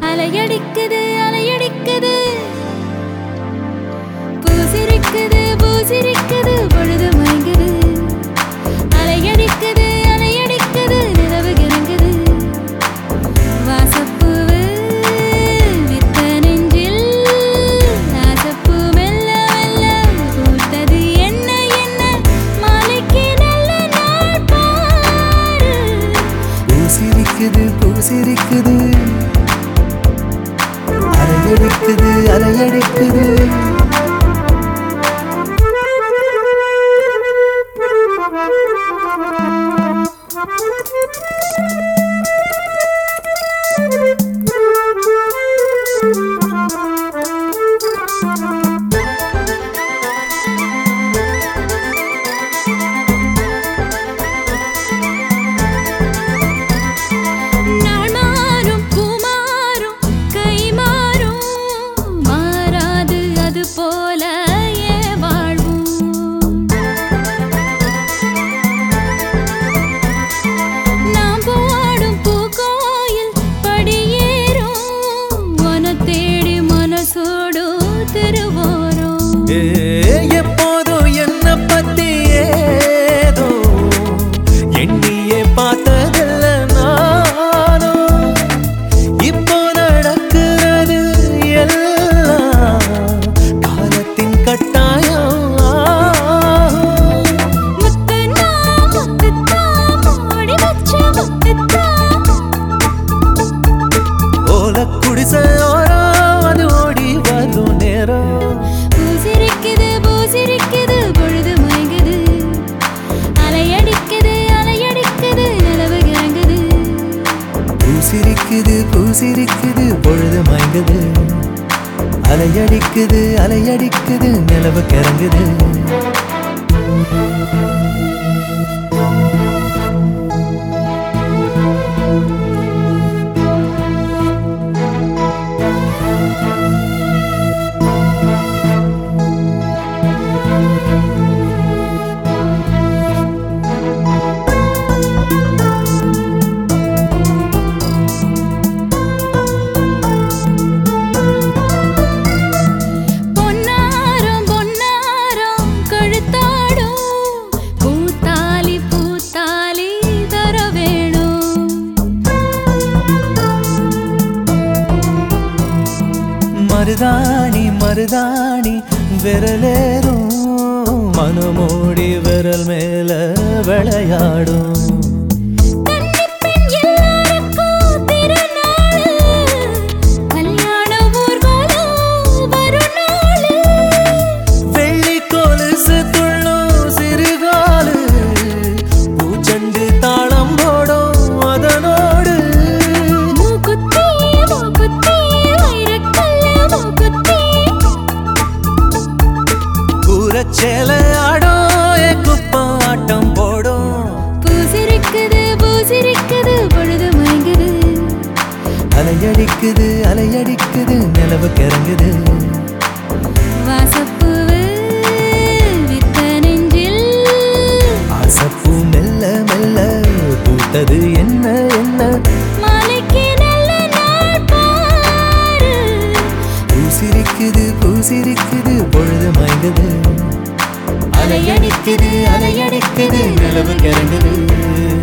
அலையடிக்குது அலையடிக்குது பூசிருக்குது பூசிருக்குது பொழுது மயங்குது அலையடிக்குது அலையடிக்குது நிலவு கிறங்குது வாசப்பூவு வித்த நெஞ்சில் நாசப்பூ மெல்ல மெல்ல பூத்தது என்ன என்ன மாலைக்கு நல்ல நாள் பாரு பூசிரிக்குது பூசிரிக்குது அலையடிக்குது அலையடிக்குது நாள் மாறும் பூமாறும் கை மாறும் மாறாது அது போல ஏ வாழ்வும் நாம் போடும் பூக்கோயில் படியேறும் மன தேடி மனசோடு திருவோரும் ஏ, எப்போதும் என்ன பத்தி ஏதோ எண்ணியே பார்த்ததில்ல நானும் இப்போ நடக்கிறது எல்லாம் காலத்தின் கட்டாயம் முத்துனா முத்துத்தா மூடி வச்ச முத்துத்தா ஓல குடிசையோரம் அது ஓடி வரும் நேரம் பூசிருக்குது பூசிருக்குது பொழுது மயங்குது அலையடிக்குது அலையடிக்குது நிலவு கிறங்குது பூசிரிக்குது பூசிரிக்குது பொழுது மயங்குது அலையடிக்குது அலையடிக்குது நிலவு கிறங்குது பொன்னாரம் பொன்னாரம் கழுத்தாடும் பூத்தாலி பூத்தாலி தர வேணும் மருதாணி மருதாணி விரலேறும் மனமோடி விரல் மேல விளையாடும் கன்னிப்பெண் எல்லாருக்கும் திருநாளு. கல்யாண ஊர்வலம் வரும் நாளு. வெள்ளி கொலுசு துள்ளும் சிறுகாலு பூச்சண்டு தாளம் போடும் அதனோடு மூக்குத்தி, மூக்குத்தி, வைரக்கல்லு மூக்குத்தி. கூரச்சேல ஆடும் என் குப்பம் ஆட்டம் போடும் பூசிருக்குது, பூசிருக்குது, பொழுது மயங்குது. அலையடிக்குது அலையடிக்குது நிலவு கிறங்குது வாசப்பூவு வித்த நெஞ்சில். ஆசப்பூ மெல்ல மெல்ல பூத்தது என்ன என்ன மாலைக்கு நல்ல நாள் பாரு. பூசிரிக்குது பூசிரிக்குது பொழுது மயங்குது அலையடிக்குது அலையடிக்குது நிலவு கிறங்குது